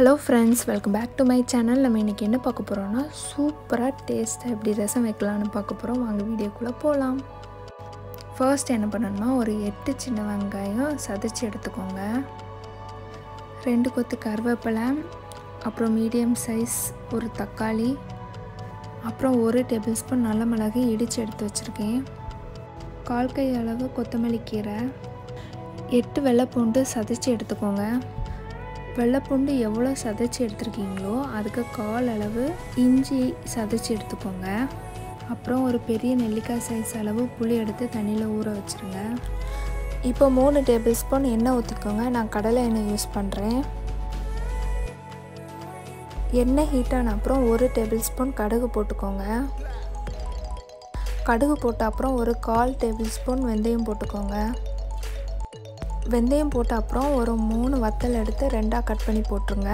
hello friends welcome back to my channel நம்ம இன்றைக்கி என்ன பார்க்க போகிறோம்னா சூப்பராக டேஸ்ட்டாக எப்படி ரசம் வைக்கலான்னு பார்க்க போகிறோம் வாங்க வீடியோக்குள்ளே போகலாம் ஃபர்ஸ்ட் என்ன பண்ணணும்னா ஒரு எட்டு சின்ன வெங்காயம் சதைச்சி எடுத்துக்கோங்க ரெண்டு கொத்து கருவேப்பிலை அப்புறம் மீடியம் சைஸ் ஒரு தக்காளி அப்புறம் ஒரு டேபிள் ஸ்பூன் நல்ல மிளகு இடித்து எடுத்து வச்சுருக்கேன் கால் கை அளவு கொத்தமல்லி கீரை எட்டு வெள்ளைப்பூண்டு சதைச்சி எடுத்துக்கோங்க வெள்ளைப்பூண்டு எவ்வளோ சதைச்சி எடுத்துருக்கீங்களோ அதுக்கு கால் அளவு இஞ்சி சதைச்சி எடுத்துக்கோங்க அப்புறம் ஒரு பெரிய நெல்லிக்காய் சைஸ் அளவு புளி எடுத்து தண்ணியில் ஊற வச்சுருங்க இப்போ மூணு டேபிள் ஸ்பூன் எண்ணெய் ஊற்றிக்கோங்க நான் கடலை எண்ணெய் யூஸ் பண்ணுறேன் எண்ணெய் ஹீட் ஆன அப்புறம் ஒரு டேபிள் ஸ்பூன் கடுகு போட்டுக்கோங்க கடுகு போட்ட அப்புறம் ஒரு கால் டேபிள் ஸ்பூன் வெந்தயம் போட்டுக்கோங்க வெந்தயம் போட்ட அப்புறம் ஒரு மூணு வத்தல் எடுத்து ரெண்டாக கட் பண்ணி போட்டுருங்க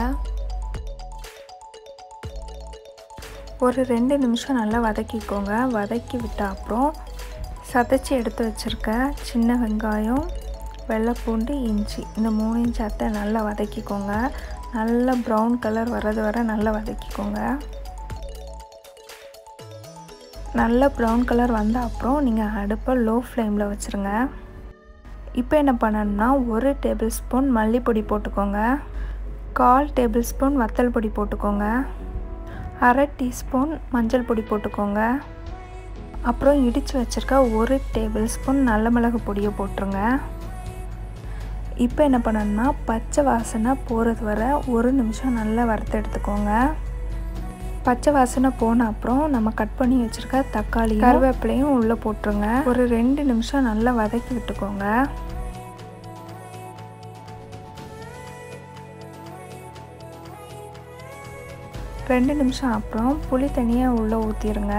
ஒரு ரெண்டு நிமிஷம் நல்லா வதக்கிக்கோங்க வதக்கி விட்ட அப்புறம் சதைச்சி எடுத்து வச்சுருக்க சின்ன வெங்காயம் வெள்ளைப்பூண்டு இஞ்சி இந்த மூணு இன்ச்சாத்தை நல்லா வதக்கிக்கோங்க நல்லா ப்ரௌன் கலர் வர்றது வர நல்லா வதக்கிக்கோங்க நல்ல ப்ரௌன் கலர் வந்த அப்புறம் நீங்கள் அடுப்பை லோ ஃப்ளேமில் வச்சுருங்க இப்போ என்ன பண்ணணும்னா ஒரு டேபிள் ஸ்பூன் மல்லிப்பொடி போட்டுக்கோங்க கால் டேபிள் ஸ்பூன் வத்தல் பொடி போட்டுக்கோங்க அரை டீஸ்பூன் மஞ்சள் பொடி போட்டுக்கோங்க அப்புறம் இடித்து வச்சுருக்க ஒரு டேபிள் ஸ்பூன் நல்ல மிளகு பொடியை போட்டுருங்க இப்போ என்ன பண்ணணும்னா பச்சை வாசனை போகிறது வர ஒரு நிமிஷம் நல்லா வறுத்து எடுத்துக்கோங்க பச்சை வாசனை போன அப்புறம் நம்ம கட் பண்ணி வச்சுருக்க தக்காளி கருவேப்பிலையும் உள்ளே போட்டுருங்க ஒரு ரெண்டு நிமிஷம் நல்லா வதக்கி விட்டுக்கோங்க ரெண்டு நிமிஷம் அப்புறம் புளி தனியாக உள்ளே ஊற்றிடுங்க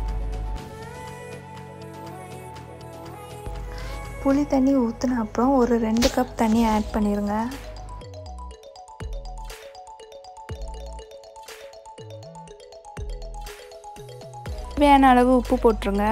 புளி தண்ணி ஊற்றின அப்புறம் ஒரு ரெண்டு கப் தண்ணி ஆட் பண்ணிடுங்க தேவையான அளவு உப்பு போட்டுருங்க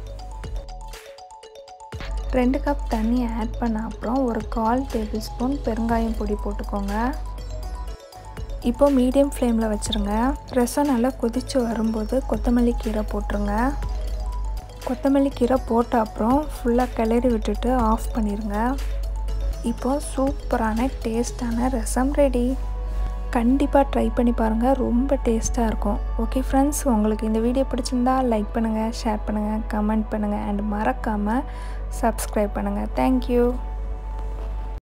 ரெண்டு கப் தண்ணி ஆட் பண்ண அப்புறம் ஒரு கால் டேபிள் ஸ்பூன் பெருங்காயம் பொடி போட்டுக்கோங்க இப்போ மீடியம் ஃப்ளேமில் வச்சுருங்க ரசம் நல்லா கொதித்து வரும்போது கொத்தமல்லி கீரை போட்டுருங்க கொத்தமல்லி கீரை போட்ட அப்புறம் ஃபுல்லாக கிளறி விட்டுட்டு ஆஃப் பண்ணிடுங்க இப்போது சூப்பரான டேஸ்டான ரசம் ரெடி கண்டிப்பாக ட்ரை பண்ணி பாருங்கள் ரொம்ப டேஸ்ட்டாக இருக்கும் ஓகே ஃப்ரெண்ட்ஸ் உங்களுக்கு இந்த வீடியோ பிடிச்சிருந்தா லைக் பண்ணுங்கள் ஷேர் பண்ணுங்கள் கமெண்ட் பண்ணுங்கள் அண்ட் மறக்காமல் சப்ஸ்கிரைப் பண்ணுங்கள் தேங்க்யூ